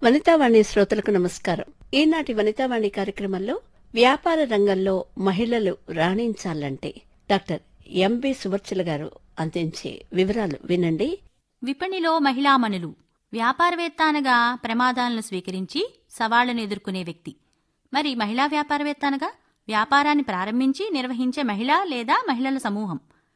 వనితావాణి శ్రోతలకు నమస్కారం ఈనాటి వనితావాణి కార్యక్రమంలో వ్యాపార రంగంలో మహిళలు రాణించాలంటే డాక్టర్ ఎంబి సువర్చల గారు అందించే వివరాలు వినండి విపణిలో మహిళామణులు వ్యాపారవేత్త అనగా ప్రమాదాలను స్వీకరించి సవాళ్లను ఎదుర్కొనే వ్యక్తి మరి మహిళా వ్యాపారవేత్త అనగా వ్యాపారాన్ని ప్రారంభించి నిర్వహించే మహిళ లేదా మహిళల సమూహం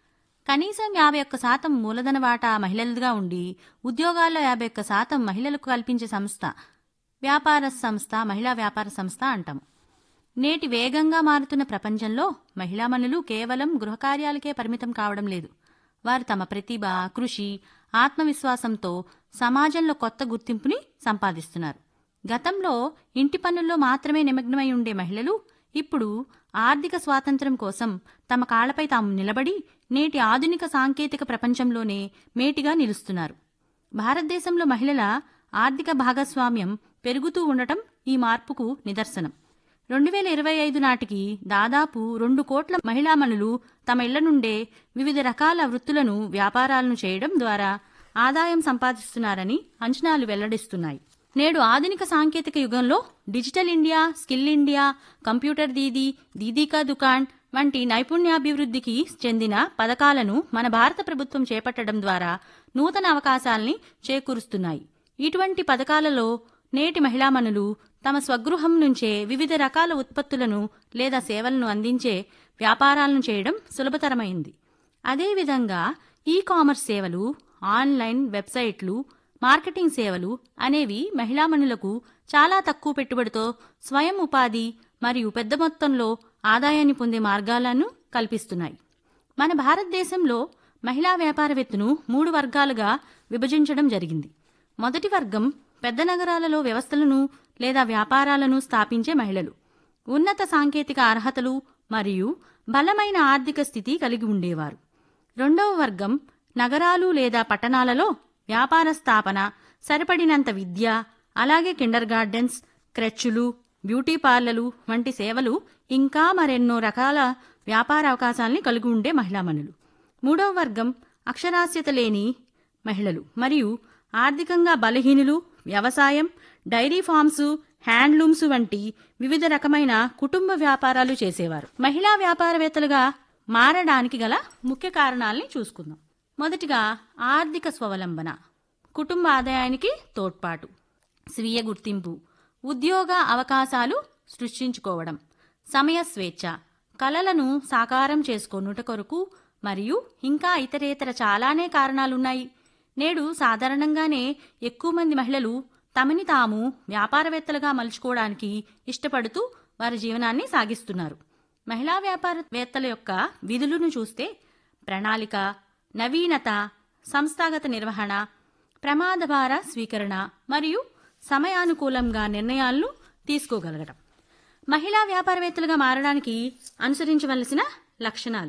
కనీసం యాభై ఒక్క శాతం మూలధన వాటా మహిళలుగా ఉండి ఉద్యోగాల్లో యాభై ఒక్క శాతం మహిళలకు కల్పించే సంస్థ వ్యాపార సంస్థ మహిళా వ్యాపార సంస్థ అంటాము నేటి వేగంగా మారుతున్న ప్రపంచంలో మహిళామణులు కేవలం గృహకార్యాలకే పరిమితం కావడం లేదు వారు తమ ప్రతిభ కృషి ఆత్మవిశ్వాసంతో సమాజంలో కొత్త గుర్తింపుని సంపాదిస్తున్నారు గతంలో ఇంటి పనుల్లో మాత్రమే నిమగ్నమై ఉండే మహిళలు ఇప్పుడు ఆర్థిక స్వాతంత్ర్యం కోసం తమ కాళ్లపై తాము నిలబడి నేటి ఆధునిక సాంకేతిక ప్రపంచంలోనే మేటిగా నిలుస్తున్నారు భారతదేశంలో మహిళల ఆర్థిక భాగస్వామ్యం పెరుగుతూ ఉండటం ఈ మార్పుకు నిదర్శనం రెండు వేల ఇరవై ఐదు నాటికి దాదాపు రెండు కోట్ల మహిళామణులు తమ ఇళ్ల నుండే వివిధ రకాల వృత్తులను వ్యాపారాలను చేయడం ద్వారా ఆదాయం సంపాదిస్తున్నారని అంచనాలు వెల్లడిస్తున్నాయి నేడు ఆధునిక సాంకేతిక యుగంలో digital India skill India computer Didi దీదీకా దుకాణ్ వంటి నైపుణ్యాభివృద్ధికి చెందిన పథకాలను మన భారత ప్రభుత్వం చేపట్టడం ద్వారా నూతన అవకాశాల్ని చేకూరుస్తున్నాయి ఇటువంటి పథకాలలో నేటి మహిళామణులు తమ స్వగృహం నుంచే వివిధ రకాల ఉత్పత్తులను లేదా సేవలను అందించే వ్యాపారాలను చేయడం సులభతరమైంది అదేవిధంగా ఈ కామర్స్ సేవలు ఆన్లైన్ వెబ్సైట్లు మార్కెటింగ్ సేవలు అనేవి మహిళామణులకు చాలా తక్కువ పెట్టుబడితో స్వయం ఉపాధి మరియు పెద్ద మొత్తంలో ఆదాయాన్ని పొందే మార్గాలను కల్పిస్తున్నాయి మన భారతదేశంలో మహిళా వ్యాపారవేత్తను మూడు వర్గాలుగా విభజించడం జరిగింది మొదటి వర్గం పెద్ద నగరాలలో వ్యవస్థలను లేదా వ్యాపారాలను స్థాపించే మహిళలు ఉన్నత సాంకేతిక అర్హతలు మరియు బలమైన ఆర్థిక స్థితి కలిగి ఉండేవారు రెండవ వర్గం నగరాలు లేదా పట్టణాలలో వ్యాపార స్థాపన సరిపడినంత విద్య అలాగే కిండర్ గార్డెన్స్ క్రెచ్చులు బ్యూటీ పార్లర్లు వంటి సేవలు ఇంకా మరెన్నో రకాల వ్యాపార అవకాశాల్ని కలిగి ఉండే మహిళామణులు మూడవ వర్గం అక్షరాస్యత లేని మహిళలు మరియు ఆర్థికంగా బలహీనులు వ్యవసాయం డైరీ ఫార్మ్స్ హ్యాండ్లూమ్స్ వంటి వివిధ రకమైన కుటుంబ వ్యాపారాలు చేసేవారు మహిళా వ్యాపారవేత్తలుగా మారడానికి గల ముఖ్య కారణాలని చూసుకుందాం మొదటిగా ఆర్థిక స్వలంబన కుటుంబ ఆదాయానికి తోడ్పాటు స్వీయ గుర్తింపు ఉద్యోగ అవకాశాలు సృష్టించుకోవడం సమయ స్వేచ్ఛ కలలను సాకారం చేసుకొనుట కొరకు మరియు ఇంకా ఇతరేతర చాలానే కారణాలున్నాయి నేడు సాధారణంగానే ఎక్కువ మంది మహిళలు తమని తాము వ్యాపారవేత్తలుగా మలుచుకోవడానికి ఇష్టపడుతూ వారి జీవనాన్ని సాగిస్తున్నారు మహిళా వ్యాపారవేత్తల యొక్క విధులను చూస్తే ప్రణాళిక నవీనత సంస్థాగత నిర్వహణ ప్రమాద భార స్వీకరణ మరియు సమయానుకూలంగా నిర్ణయాలను తీసుకోగలగడం మహిళా వ్యాపారవేత్తలుగా మారడానికి అనుసరించవలసిన లక్షణాలు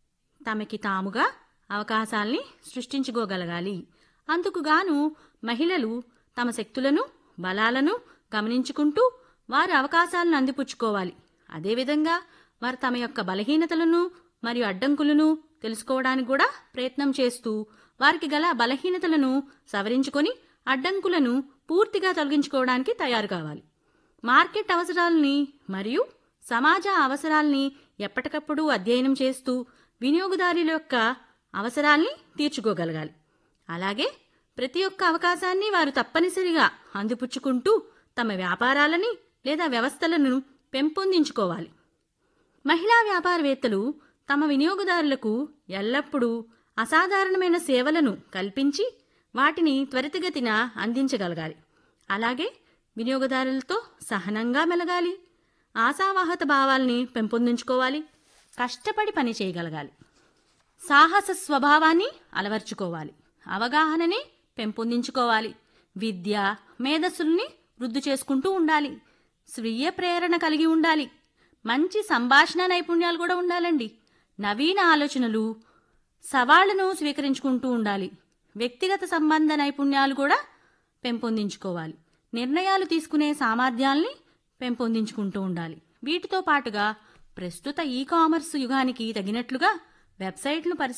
తమకి తాముగా అవకాశాల్ని సృష్టించుకోగలగాలి అందుకుగాను మహిళలు తమ శక్తులను బలాలను గమనించుకుంటూ వారి అవకాశాలను అందిపుచ్చుకోవాలి అదేవిధంగా వారు తమ యొక్క బలహీనతలను మరియు అడ్డంకులను తెలుసుకోవడానికి కూడా ప్రయత్నం చేస్తూ వారికి గల బలహీనతలను సవరించుకొని అడ్డంకులను పూర్తిగా తొలగించుకోవడానికి తయారు కావాలి మార్కెట్ అవసరాలని మరియు సమాజ అవసరాల్ని ఎప్పటికప్పుడు అధ్యయనం చేస్తూ వినియోగదారుల యొక్క అవసరాల్ని తీర్చుకోగలగాలి అలాగే ప్రతి ఒక్క అవకాశాన్ని వారు తప్పనిసరిగా అందిపుచ్చుకుంటూ తమ వ్యాపారాలని లేదా వ్యవస్థలను పెంపొందించుకోవాలి మహిళా వ్యాపారవేత్తలు తమ వినియోగదారులకు ఎల్లప్పుడూ అసాధారణమైన సేవలను కల్పించి వాటిని త్వరితగతిన అందించగలగాలి అలాగే వినియోగదారులతో సహనంగా మెలగాలి ఆశావాహత భావాల్ని పెంపొందించుకోవాలి కష్టపడి పని చేయగలగాలి సాహస స్వభావాన్ని అలవర్చుకోవాలి అవగాహనని పెంపొందించుకోవాలి విద్య మేధస్సుల్ని వృద్ధి చేసుకుంటూ ఉండాలి స్వీయ ప్రేరణ కలిగి ఉండాలి మంచి సంభాషణ నైపుణ్యాలు కూడా ఉండాలండి నవీన ఆలోచనలు సవాళ్లను స్వీకరించుకుంటూ ఉండాలి వ్యక్తిగత సంబంధ నైపుణ్యాలు కూడా పెంపొందించుకోవాలి నిర్ణయాలు తీసుకునే సామర్థ్యాల్ని పెంపొందించుకుంటూ ఉండాలి వీటితో పాటుగా ప్రస్తుత ఈ కామర్స్ యుగానికి తగినట్లుగా వెబ్సైట్ను